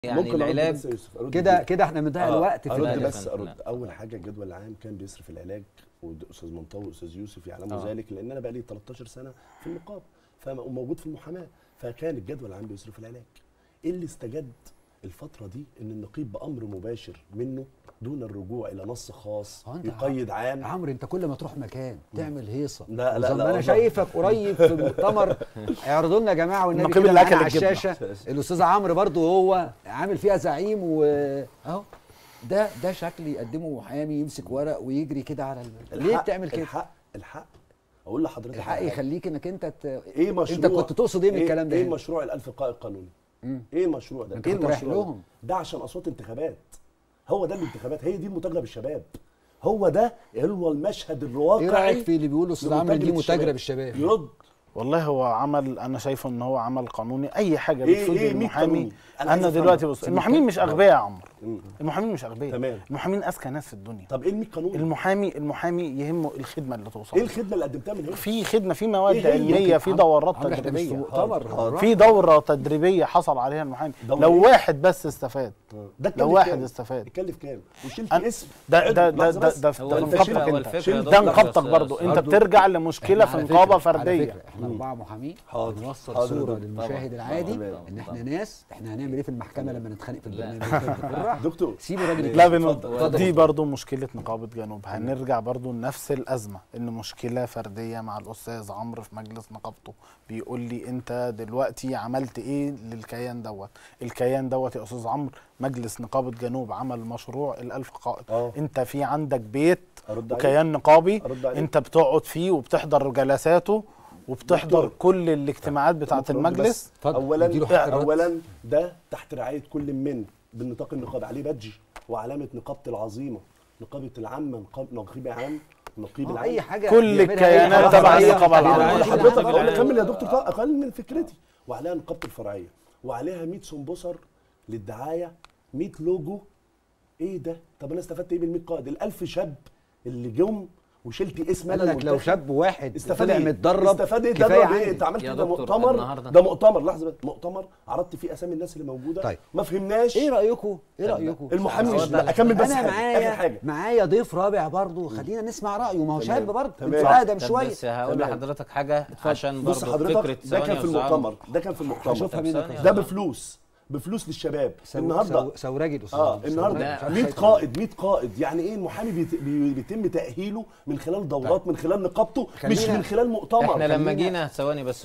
يعني ممكن أرد العلاج بس يا يوسف أرد كده دي. كده احنا بنضيع آه، الوقت في ارد لا، العلاج. لا، بس لا. ارد لا. اول حاجه الجدول العام كان بيصرف العلاج واستاذ منطوي واستاذ يوسف يعلموا آه. ذلك لان انا بقى لي 13 سنه في النقابه فم- وموجود في المحاماه فكان الجدول العام بيصرف العلاج ايه اللي استجد الفتره دي ان النقيب بامر مباشر منه دون الرجوع الى نص خاص هو أنت يقيد عام عمرو انت كل ما تروح مكان تعمل هيصه لا، لا، وزي ما لا، انا والله. شايفك قريب في مؤتمر اعرضوا لنا يا جماعه والنبي النقيب كده اللي معانا أكل على الجبنة. الشاشه الاستاذ عمرو برضو هو عامل فيها زعيم واهو ده ده شكل يقدمه محامي يمسك ورق ويجري كده على ال... ليه الحق- بتعمل كده؟ الحق الحق اقول لحضرتك الحق على حاجة. يخليك انك انت ت... ايه مشروع انت كنت تقصد ايه من الكلام ده ايه هنا؟ مشروع الالف قائد قانوني مم. ايه المشروع ده أنت ايه كنت رايح المشروع لهم. ده؟ ده عشان اصوات انتخابات هو ده الانتخابات هي دي المتاجره بالشباب هو ده هو المشهد الواقعي ايه رايك في اللي بيقولوا استاذ عمرو دي لمتاجرة متاجره الشباب؟ بالشباب يرد والله هو عمل انا شايفه ان هو عمل قانوني اي حاجه إيه- بتفيد إيه مية المحامي قانوني؟ أنا عايز انا أفهم دلوقتي بقى. بص المحامين مش اغبياء يا عمرو مم. المحامين مش اغبياء تمام. المحامين اذكى ناس في الدنيا طب ايه ال 100 قانون؟ المحامي المحامي يهمه الخدمه اللي توصل ايه الخدمه اللي قدمتها من هنا؟ في خدمه في مواد إيه هي؟ علميه في عمرو- دورات عمرو احنا مش في تدريبيه مؤتمر في دوره تدريبيه حصل عليها المحامي دورة لو إيه؟ واحد بس استفاد ده لو اتكلف واحد كام؟ استفاد اتكلف كام؟ وشلت أنا- اسم ده ده عضو. ده لحظة ده بس. ده في هو ده الفكرة- نقابتك هو انت الفكرة يا ده دكتور نقابتك بس- برضو بس انت برضو بترجع لمشكله إحنا في على نقابه فكرة- على فرديه فكرة احنا اربعه محامين حاضر. نوصل حاضر صوره دكتور. للمشاهد طبعاً. العادي طبعاً. ان احنا طبعاً. ناس احنا هنعمل ايه في المحكمه لما نتخانق في البرنامج بالراحه دكتور سيب الراجل لا يتكلم. بن... اتفضل. دي برضو مشكلة نقابة جنوب هنرجع برضو لنفس الأزمة إن مشكلة فردية مع الأستاذ عمرو في مجلس نقابته بيقول لي أنت دلوقتي عملت إيه للكيان دوت الكيان دوت يا أستاذ عمرو مجلس نقابة جنوب عمل مشروع الألف قائد اه أنت في عندك بيت ارد عليك وكيان نقابي ارد عليك أنت بتقعد فيه وبتحضر جلساته وبتحضر دكتور. كل الاجتماعات بتاعة ممكن أرد المجلس بس؟ اتفضل. اولا اديله حق الرد. اولا ده تحت رعايه كل من بالنطاق النقابي عليه بادج وعلامه نقابتي العظيمه نقابه العامه نقاب نقيب عام نقيب آه، العام اي حاجه كل بيعملها الكيانات أي تبع فرعية النقابة بيبقى العامة. عليها اقول لحضرتك علامة. اقول اكمل يا دكتور طه، اقل من فكرتي وعليها نقابه الفرعيه وعليها 100 سمبوسر للدعايه 100 لوجو ايه ده طب انا استفدت ايه بال 100 قائد ال1000 شاب اللي جم وشلت اسم قال انا لك لو المنتخب. شاب واحد استفاد طلع ايه؟ متدرب استفاد ايه كفايه درب ايه عندي. انت عملت يا ده دكتور، مؤتمر النهاردة- ده مؤتمر لحظه بس مؤتمر عرضت فيه اسامي الناس اللي موجوده طيب. ما فهمناش ايه رايكم ايه طب رايكم المحامي هو مش ده لا اكمل بس انا حاجه اخر معايا حاجه معايا ضيف رابع برضه خلينا نسمع رايه ما هو تمام. شاب برضه تمام. انت اقدم طب شويه بس هقول تمام. لحضرتك حاجه عشان بص برضه فكره حضرتك ده ثواني كان يا في أستاذ عمرو. المؤتمر ده كان في المؤتمر هشوفها طب منك ثانية. يا ده عمرو. بفلوس بفلوس للشباب سو- النهارده سو- سوراجي الاستاذ اه عمرو. النهارده سوراجي. 100 مش عارف قائد 100 قائد يعني ايه المحامي بيت- بي- بيتم تاهيله من خلال دورات من خلال نقابته مش خلينا- من خلال مؤتمر احنا لما خلينا- جينا ثواني بس